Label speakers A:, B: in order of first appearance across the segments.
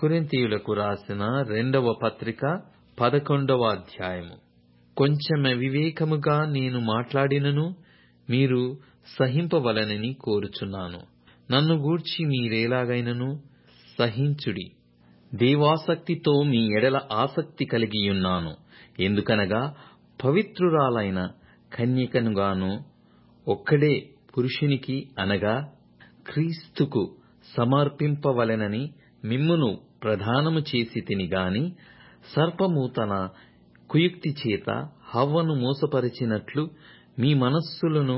A: కొరింథీయులకు రాసిన రెండవ పత్రిక పదకొండవ అధ్యాయము కొంచెం అవివేకముగా నేను మాట్లాడినను మీరు సహింపవలెనని కోరుచున్నాను నన్ను గూర్చి మీరెలాగైనను సహించుడి దేవాసక్తితో మీ ఎడల ఆసక్తి కలిగియున్నాను ఎందుకనగా పవిత్రురాలైన కన్యకనుగాను ఒక్కడే పురుషునికి అనగా క్రీస్తుకు సమర్పింపవలెనని మిమ్మును ప్రదానము చేసి తిని గాని సర్పము తన కుయుక్తి చేత హవ్వను మోసపరచినట్లు మీ మనస్సులను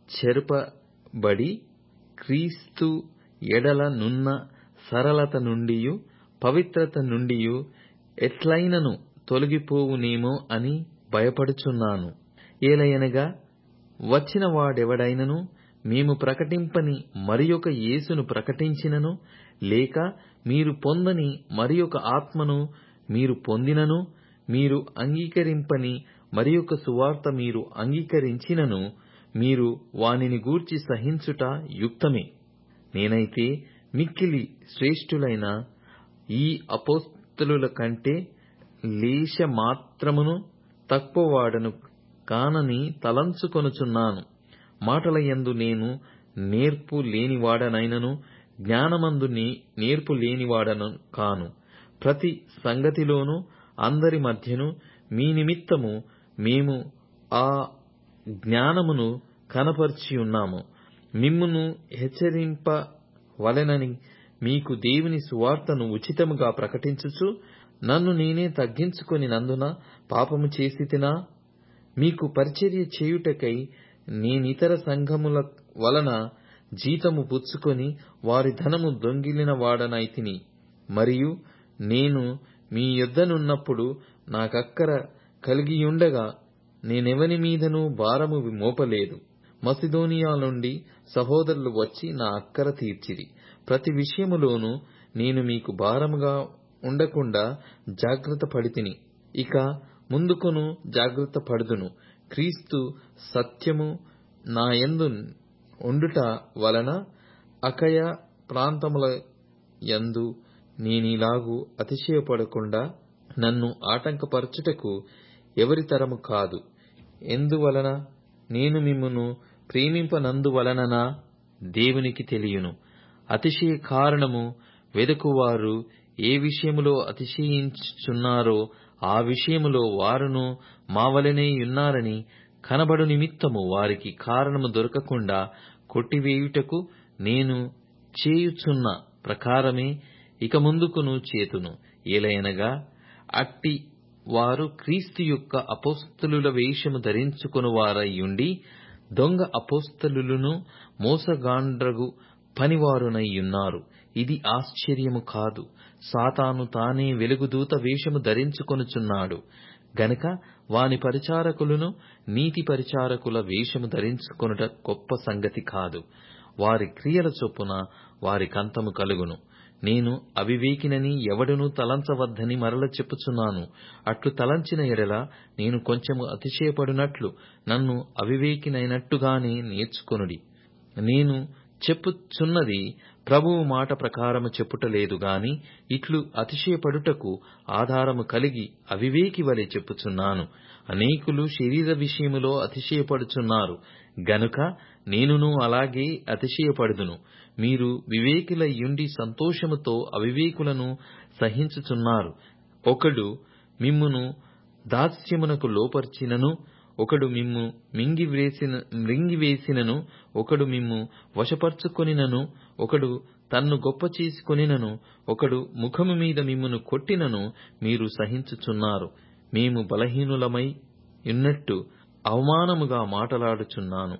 A: చెరపబడి క్రీస్తు ఎడల నున్న సరళత నుండియు పవిత్రత నుండియు ఎట్లైనను తొలగిపోవునేమో అని భయపడుచున్నాను ఏలయనగా వచ్చిన వాడెవడైనను మేము ప్రకటింపని మరియొక యేసును ప్రకటించినను లేక మీరు పొందని మరియొక ఆత్మను మీరు పొందినను మీరు అంగీకరింపని మరియొక సువార్త మీరు అంగీకరించినను మీరు వానిని గూర్చి సహించుట యుక్తమే నేనైతే మిక్కిలి శ్రేష్ఠులైన ఈ అపోస్తలుల కంటే లేశమాత్రమును తక్కువవాడను కానని తలంచుకొనుచున్నాను మాటలయందు నేను నేర్పు లేనివాడనైనను జ్ఞానమందు నేర్పు లేనివాడను కాను ప్రతి సంగతిలోనూ అందరి మధ్యను మీ నిమిత్తము మేము ఆ జ్ఞానమును కనపరచియున్నాము మిమ్మును హెచ్చరింపవలెనని మీకు దేవుని సువార్తను ఉచితముగా ప్రకటించుచు నన్ను నేనే తగ్గించుకొనినందున పాపము చేసితినా మీకు పరిచర్య చేయుటకై నేనితర సంఘముల వలన జీతము పుచ్చుకొని వారి ధనము దొంగిలిన వాడనైతిని మరియు నేను మీ యొద్దనున్నప్పుడు నాకక్కర కలిగియుండగా నేనెవని మీదనూ భారము మోపలేదు మసిదోనియా నుండి సహోదరులు వచ్చి నా అక్కర తీర్చిరి ప్రతి విషయములోనూ నేను మీకు భారముగా ఉండకుండా జాగ్రత్త పడితిని ఇక ముందుకును జాగ్రత్త పడుదును క్రీస్తు సత్యము నాయందు ఉండుట వలన అకయ ప్రాంతముల యందు నేనిలాగు అతిశయపడకుండా నన్ను ఆటంకపరచుటకు ఎవరి తరము కాదు ఎందువలన నేను మిమ్మును ప్రేమింపనందువలననా దేవునికి తెలియను అతిశయ కారణము వెదకువారు ఏ విషయములో అతిశయించుచున్నారో ఆ విషయములో వారును మావలనే యున్నారని కనబడు నిమిత్తము వారికి కారణము దొరకకుండా కొట్టివేయుటకు నేను చేయుచున్న ప్రకారమే ఇక ముందుకును చేతును ఏలయనగా అట్టి వారు క్రీస్తు యొక్క అపోస్తలుల వేషము ధరించుకొనువారయ్యుండి దొంగ అపోస్తలులను మోసగాండ్రగు పనివారునయ్యున్నారు ఇది ఆశ్చర్యము కాదు సాతాను తానే వెలుగుదూత వేషము ధరించుకొనుచున్నాడు గనక వాని పరిచారకులను నీతి పరిచారకుల వేషము ధరించుకొనుట గొప్ప సంగతి కాదు వారి క్రియల చొప్పున వారికంతము కలుగును నేను అవివేకినని ఎవడునూ తలంచవద్దని మరల చెప్పుచున్నాను అట్లు తలంచిన ఎడల నేను కొంచెము అతిశయపడునట్లు నన్ను అవివేకినైనట్టుగానే నేర్చుకొనుడి నేను చెప్పుచున్నది ప్రభువు మాట ప్రకారము చెప్పుటలేదు గాని ఇట్లు అతిశయపడుటకు ఆధారము కలిగి అవివేకి వలె చెప్పుచున్నాను అనేకులు శరీర విషయములో అతిశయపడుచున్నారు గనుక నేనును అలాగే అతిశయపడుదును మీరు వివేకులయ్యుండి సంతోషముతో అవివేకులను సహించుచున్నారు ఒకడు మిమ్మును దాస్యమునకు లోపర్చినను ఒకడు మిమ్ము మింగివేసిన మృంగివేసినను ఒకడు మిమ్ము వశపర్చుకొనినను ఒకడు తన్ను గొప్ప చేసుకొనినను ఒకడు ముఖము మీద మిమ్మును కొట్టినను మీరు సహించుచున్నారు మేము బలహీనులమై ఉన్నట్టు అవమానముగా మాటలాడుచున్నాను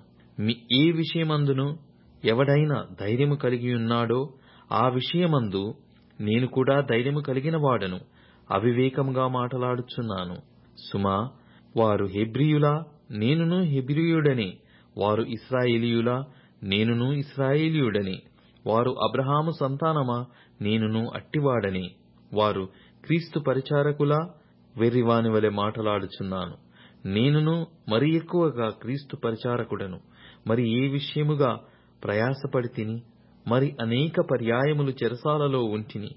A: ఏ విషయమందును ఎవడైనా ధైర్యము కలిగియున్నాడో ఆ విషయమందు నేను కూడా ధైర్యము కలిగిన వాడను అవివేకముగా మాటలాడుచున్నాను సుమా వారు హెబ్రీయులా నేనును హెబ్రీయుడనే వారు ఇస్రాయేలీయులా నేనును ఇస్రాయేలీయుడనే వారు అబ్రహాము సంతానమా నేనును అట్టివాడనే వారు క్రీస్తు పరిచారకులా వెర్రివాని వలె మాటలాడుచున్నాను నేనును మరి ఎక్కువగా క్రీస్తు పరిచారకుడను మరి ఏ విషయముగా ప్రయాసపడి తిని మరి అనేక పర్యాయములు చెరసాలలో ఉంటిని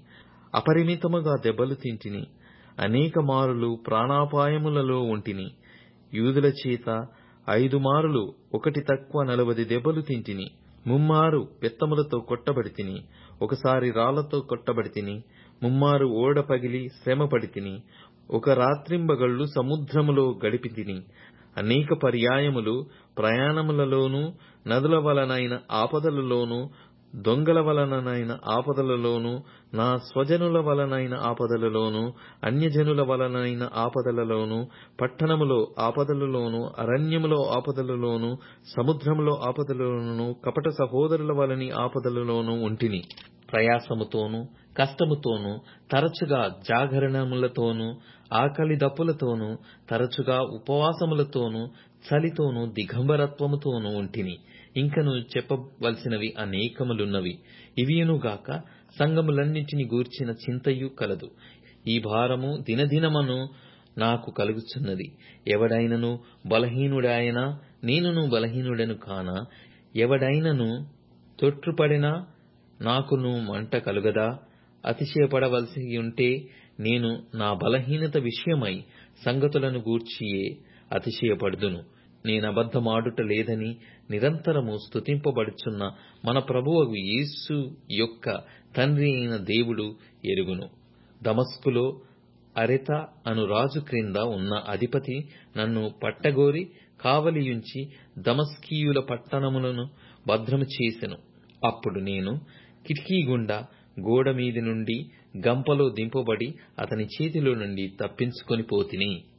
A: అపరిమితముగా దెబ్బలు తింటిని అనేక మారులు ప్రాణాపాయములలో ఉంటిని యూదుల చేత ఐదు మారులు ఒకటి తక్కువ నలవది దెబ్బలు తింటిని ముమ్మారు బెత్తములతో కొట్టబడితిని ఒకసారి రాళ్లతో కొట్టబడితిని ముమ్మారు ఓడ పగిలి శ్రమ పడితిని ఒక రాత్రింబగళ్ళు సముద్రములో గడిపితిని అనేక పర్యాయములు ప్రయాణములలోనూ నదుల వలనైన ఆపదలలోనూ దొంగల వలనైన ఆపదలలోనూ నా స్వజనుల వలనైన ఆపదలలోనూ అన్యజనుల వలనైన ఆపదలలోనూ పట్టణములో ఆపదలలోనూ అరణ్యములో ఆపదలలోనూ సముద్రములో ఆపదలలోనూ కపట సహోదరుల వలని ఆపదలలోనూ ఉంటిని ప్రయాసముతోనూ కష్టముతోనూ తరచుగా జాగరణములతోనూ ఆకలి దప్పులతోనూ తరచుగా ఉపవాసములతోనూ చలితోనూ దిగంబరత్వముతోనూ ఉంటిని ఇంకను చెప్పవలసినవి అనేకములున్నవి ఇవియునుగాక సంగములన్నిటిని గూర్చిన చింతయు కలదు ఈ భారము దినదినమును నాకు కలుగుచున్నది ఎవడైనను బలహీనుడాయనా నేనును బలహీనుడను కానా ఎవడైనను తొట్రుపడినా నాకును మంట కలుగదా అతిశయపడవలసి ఉంటే నేను నా బలహీనత విషయమై సంగతులను గూర్చియే అతిశయపడుదును నేనబద్ధమాడుట లేదని నిరంతరము స్తుతింపబడుచున్న మన ప్రభువగు యేసు యొక్క తండ్రి అయిన దేవుడు ఎరుగును దమస్కులో అరెత అను రాజు క్రింద ఉన్న అధిపతి నన్ను పట్టగోరి కావలియుంచి దమస్కీయుల పట్టణములను భద్రము చేసెను అప్పుడు నేను కిటికీ గుండా గోడ మీది నుండి గంపలో దింపబడి అతని చేతిలో నుండి తప్పించుకొని పోతిని